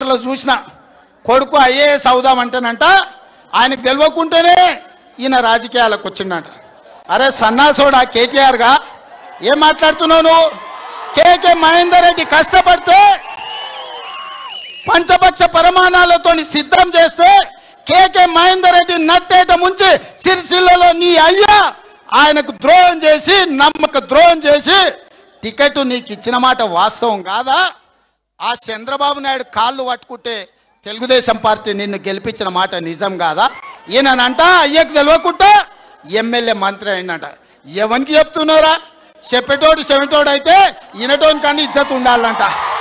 పేపర్లో చూసిన కొడుకు ఐఏఎస్ అవుదామంటేనంట ఆయనకు తెలియకుంటేనే ఈయన రాజకీయాలకు వచ్చిండంట అరే సన్నాసోడా కేటీఆర్గా ఏం మాట్లాడుతున్నావు నువ్వు కేకే మహేందర్ రెడ్డి కష్టపడితే పంచపక్ష ప్రమాణాలతో సిద్ధం చేస్తే కేకే మహేందర్ రెడ్డి నట్టేట ముంచి సిరిసిల్లలో నీ అయ్యా ఆయనకు ద్రోహం చేసి నమ్మక ద్రోహం చేసి టికెట్ నీకు ఇచ్చిన మాట వాస్తవం కాదా ఆ చంద్రబాబు నాయుడు కాళ్ళు పట్టుకుంటే తెలుగుదేశం పార్టీ నిన్ను గెలిపించిన మాట నిజం కాదా ఈయనంట అయ్యకు తెలియకుండా ఎమ్మెల్యే మంత్రి అయినట ఎవరికి చెప్తున్నారా చెప్పేటోడు చెవిటోడు అయితే ఈయనటోని కానీ ఇజ్జత్ ఉండాలంట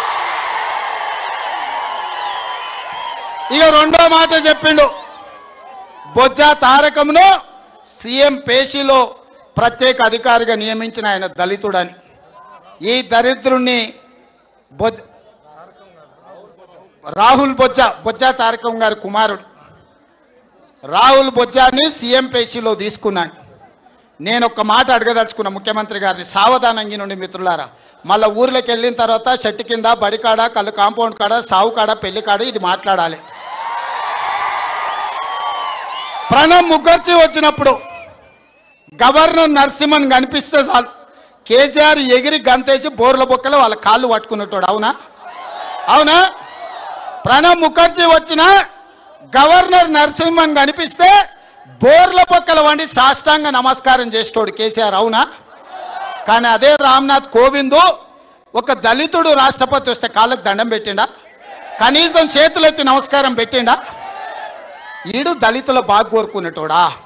ఇక రెండో మాట చెప్పిండు బొజ్జ తారకమును సీఎం పేషీలో ప్రత్యేక అధికారిగా నియమించిన ఆయన దళితుడని ఈ దరిద్రుణ్ణి బొజ్జ రాహుల్ బొజ్జ బొజ్జ తారకం గారి కుమారుడు రాహుల్ బొజ్జాని సీఎం పేషీలో తీసుకున్నాను నేను ఒక మాట అడగదలుచుకున్న ముఖ్యమంత్రి గారిని సావధానంగా నుండి మిత్రులారా మళ్ళీ ఊర్లోకి వెళ్ళిన తర్వాత చెట్టు కింద బడి కాడ కళ్ళు కాంపౌండ్ కాడ సావు కాడ పెళ్లి కాడ ఇది మాట్లాడాలి ప్రణబ్ ముఖర్జీ వచ్చినప్పుడు గవర్నర్ నరసింహన్ కనిపిస్తే చాలు కేసీఆర్ ఎగిరి గంతేసి బోర్ల బొక్కలు వాళ్ళ కాళ్ళు పట్టుకున్నట్టు అవునా అవునా ప్రణబ్ ముఖర్జీ వచ్చిన గవర్నర్ నరసింహన్ కనిపిస్తే బోర్ల బొక్కల వండి సాష్టాంగ నమస్కారం చేసేటోడు కేసీఆర్ అవునా కానీ అదే రామ్నాథ్ కోవింద్ ఒక దళితుడు రాష్ట్రపతి వస్తే కాళ్ళకు దండం పెట్టిండా కనీసం చేతులెత్తి నమస్కారం పెట్టిండా ఈడు దళితుల బాగు కోరుకునేటోడా